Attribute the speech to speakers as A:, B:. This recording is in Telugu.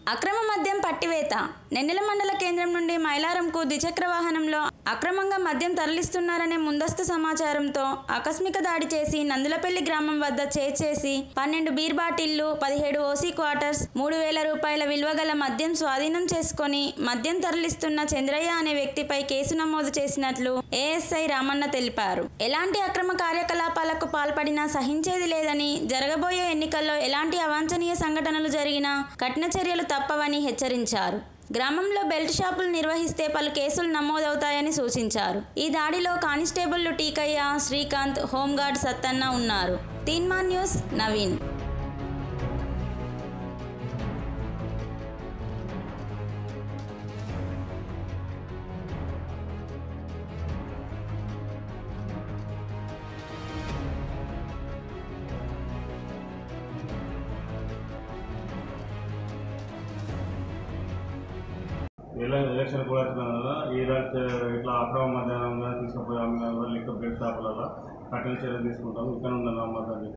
A: అక్రమ మద్యం పట్టివేత నెన్నెల మండల కేంద్రం నుండి మైలారంకు ద్విచక్ర వాహనంలో అక్రమంగా మద్యం తరలిస్తున్నారనే ముందస్తు సమాచారంతో ఆకస్మిక దాడి చేసి నందులపల్లి గ్రామం వద్ద చేర్చేసి పన్నెండు బీర్ బాటిళ్లు పదిహేడు ఓసీ క్వార్టర్స్ మూడు వేల రూపాయల విలువ గల మద్యం స్వాధీనం చేసుకొని మద్యం తరలిస్తున్న చంద్రయ్య అనే వ్యక్తిపై కేసు నమోదు చేసినట్లు ఏఎస్ఐ రామన్న తెలిపారు ఎలాంటి అక్రమ కార్యకలాపాలకు పాల్పడినా సహించేది లేదని జరగబోయే ఎన్నికల్లో ఎలాంటి అవాంఛనీయ సంఘటనలు జరిగినా కఠిన చర్యలు తప్పవని హెచ్చరించారు గ్రామంలో బెల్ట్ షాపులు నిర్వహిస్తే పలు కేసులు నమోదవుతాయని సూచించారు ఈ దాడిలో కానిస్టేబుళ్లు టీకయ్య శ్రీకాంత్ హోంగార్డ్ సత్తన్న ఉన్నారు తీన్మా న్యూస్ నవీన్
B: ఎలా ఎలక్షన్ కూడా వచ్చిన వల్ల ఈ రాత్రి ఇట్లా అక్రమ మధ్యాహ్నం తీసుకుపోయి అమ్మిన లెక్క బ్రేక్ షాపులలో కఠిన చర్య తీసుకుంటాం ఇక్కడ ఉన్న నమ్మకాన్ని